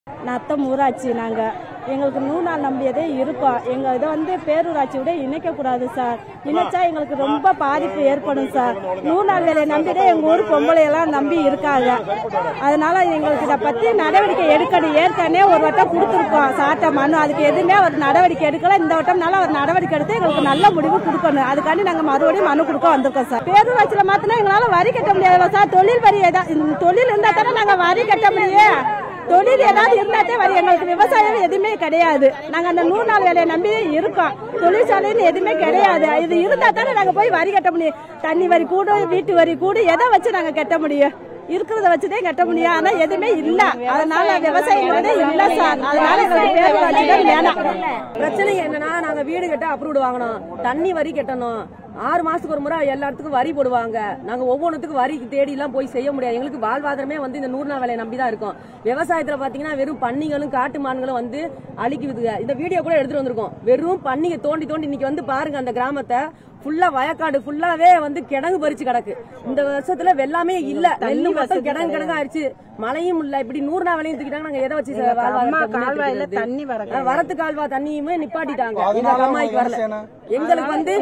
நத்தம் ஊராட்சி நாங்கள் எங்களுக்கு நூறு நாள் நம்பியதே இருக்கோம் எங்கள் இதை வந்து பேரூராட்சியோட இணைக்கக்கூடாது சார் இணைச்சா எங்களுக்கு ரொம்ப பாதிப்பு ஏற்படும் சார் நூறு நாள் வேலையை நம்பிதான் எங்கள் ஊர் பொம்பளையெல்லாம் நம்பி இருக்காங்க அதனால எங்களுக்கு இதை பற்றி நடவடிக்கை எடுக்கணும் ஏற்கனவே ஒரு வட்டம் கொடுத்துருக்கோம் சாட்ட மனு அதுக்கு எதுவுமே ஒரு நடவடிக்கை எடுக்கல இந்த வட்டம்னால ஒரு நடவடிக்கை எடுத்து எங்களுக்கு நல்ல முடிவு கொடுக்கணும் அதுக்காண்டி நாங்கள் மறுபடியும் மனு கொடுக்க வந்திருக்கோம் சார் பேரூராட்சியில் மாத்தினா எங்களால் வரி கட்ட முடியாது சார் தொழில் வரி ஏதாவது தொழில் இருந்தால் தானே நாங்கள் வரி கட்ட முடியும் தொழில் ஏதாவது இருந்தாத்தே வரி எங்களுக்கு விவசாயம் எதுவுமே கிடையாது நாங்க அந்த நூறு நாள் வேலையை நம்பி இருக்கோம் தொழிற்சாலைன்னு எதுவுமே கிடையாது இது இருந்தா தானே நாங்க போய் வரி கட்ட முடியும் தண்ணி வரி கூடு வீட்டு வரி கூடு எதை வச்சு நாங்க கட்ட முடியும் இருக்கிறத வச்சுதான் கட்ட முடியும் ஆனா எதுவுமே இல்ல அதனால விவசாயங்கிறதே இல்ல சார் அதனால எங்களுக்கு பேரூராட்சி தான் வேணாம் பிரச்சனை என்னன்னா நாங்க வீடு கட்ட அப்ரூவ்டு வாங்கணும் தண்ணி வரி கட்டணும் ஆறு மாசத்துக்கு ஒரு முறை எல்லா இடத்துக்கும் வரி போடுவாங்க நாங்க ஒவ்வொன்றுத்துக்கும் வரி தேடி எல்லாம் போய் செய்ய முடியாது எங்களுக்கு வாழ்வாதாரமே வந்து இந்த நூறு நாள் வேலையை நம்பி தான் இருக்கும் விவசாயத்துல பாத்தீங்கன்னா வெறும் பன்னிகளும் காட்டு மான்களும் வந்து அழிக்குதுங்க இந்த வீடியோ கூட எடுத்துட்டு வந்திருக்கோம் வெறும் பன்னிங்க தோண்டி தோண்டி இன்னைக்கு வந்து பாருங்க அந்த கிராமத்தை ஃபுல்லா வயக்காடு ஃபுல்லாவே வந்து கிடங்கு பறிச்சு கிடக்கு இந்த வருஷத்துல வெள்ளாமே இல்ல நெல்லு மொத்தம் கிடங்கு கிடங்கு ஆயிடுச்சு மழையும் இல்ல இப்படி நூறு நாள் வேலையும் தூக்கிட்டாங்க நாங்க எதை வச்சு வாழ்வாதாரத்தை முன்னேற்றிக்கிறது? தண்ணி வர ஆ, வரத்து கால்வா தண்ணியுமே நிப்பாட்டிட்டாங்க எங்க கம்மாய்க்கு வரல எங்களுக்கு வந்து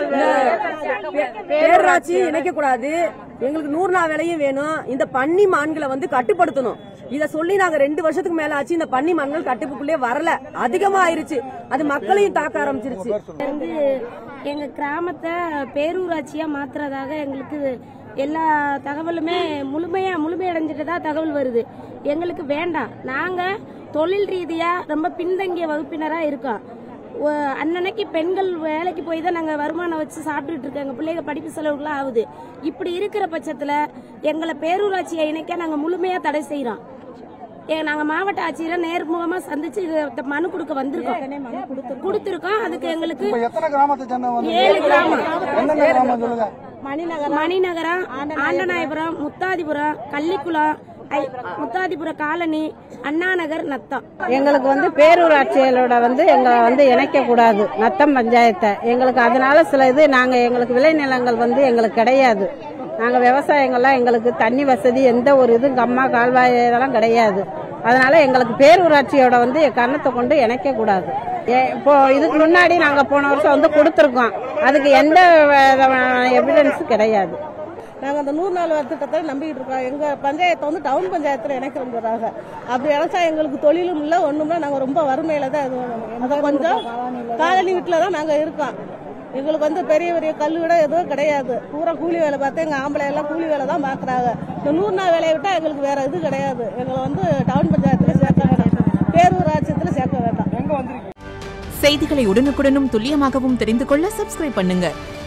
இந்த பேரூராட்சி இணைக்க கூடாது எங்களுக்கு நூறு நாள் வேலையும் வேணும் இந்த பன்னி மான்களை வந்து கட்டுப்படுத்தணும் இத சொல்லி நாங்க ரெண்டு வருஷத்துக்கு மேல ஆச்சு இந்த பன்னி மான்கள் கட்டுப்புக்குள்ளே வரல அதிகமா ஆயிருச்சு அது மக்களையும் தாக்க ஆரம்பிச்சிருச்சு வந்து எங்க கிராமத்தை பேரூராட்சியா மாத்துறதாக எங்களுக்கு எல்லா தகவலுமே முழுமையா முழுமையடைஞ்சிட்டதா தகவல் வருது எங்களுக்கு வேண்டாம் நாங்க தொழில் ரீதியா ரொம்ப பின்தங்கிய வகுப்பினரா இருக்கோம் ஒ- அன்னன்னைக்கு பெண்கள் வேலைக்கு போய் தான் நாங்கள் வருமானம் வச்சு சாப்பிட்டுட்டு இருக்கோம் எங்கள் பிள்ளைங்க படிப்பு செலவுக்குலாம் ஆகுது இப்படி இருக்கிற பட்சத்தில் எங்களை பேரூராட்சியை இணைக்க நாங்கள் முழுமையாக தடை செய்கிறோம் ஏ நாங்க மாவட்ட ஆட்சியரை நேர்முகமா சந்திச்சு இது மனு கொடுக்க வந்திருக்கோம் கொடுத்திருக்கோம் அதுக்கு எங்களுக்கு இப்ப எத்தனை கிராமத்தை சேர்ந்தவங்க ஏழு கிராமம் என்னென்ன கிராமம் சொல்லுங்க மணிநகரம் ஆண்டநாயபுரம் முத்தாதிபுரம் கள்ளிக்குளம் ஐ- முத்தாதிபுரம் காலனி அண்ணாநகர் நத்தம் எங்களுக்கு வந்து பேரூராட்சிகளோட வந்து எங்களை வந்து இணைக்க கூடாது நத்தம் பஞ்சாயத்தை எங்களுக்கு அதனால சில இது நாங்க எங்களுக்கு விளைநிலங்கள் வந்து எங்களுக்கு கிடையாது நாங்க விவசாயங்கள்லாம் எங்களுக்கு தண்ணி வசதி எந்த ஒரு இதுவும் கம்மா கால்வாய் இதெல்லாம் கிடையாது அதனால எங்களுக்கு பேரூராட்சியோட வந்து கன்னத்தை கொண்டு இணைக்க கூடாது ஏ- இப்போ இதுக்கு முன்னாடி நாங்க போன வருஷம் வந்து கொடுத்துருக்கோம் அதுக்கு எந்த எவிடன்ஸ் கிடையாது நாங்கள் அந்த நூறு நாள் திட்டத்தை நம்பிக்கிட்டு இருக்கோம் எங்கள் பஞ்சாயத்தை வந்து டவுன் பஞ்சாயத்தில் இணைக்கிறோங்கிறாங்க அப்படி இணைச்சா எங்களுக்கு தொழிலும் இல்லை ஒன்றும் இல்லை நாங்கள் ரொம்ப வறுமையில தான் இது அதை கொஞ்சம் காலனி வீட்டில் தான் நாங்கள் இருக்கோம் எங்களுக்கு வந்து பெரிய பெரிய கல் விட எதுவும் கிடையாது பூரா கூலி வேலை பார்த்து எங்கள் ஆம்பளை எல்லாம் கூலி வேலை தான் பார்க்குறாங்க இந்த நூறு நாள் வேலையை விட்டால் எங்களுக்கு வேற இது கிடையாது எங்களை வந்து டவுன் பஞ்சாயத்தில் சேர்க்க வேண்டாம் பேரூராட்சியத்தில் சேர்க்க வேண்டாம் எங்க வந்திருக்கீங்க செய்திகளை உடனுக்குடனும் துல்லியமாகவும் தெரிந்து கொள்ள சப்ஸ்கிரைப் பண்ணுங்க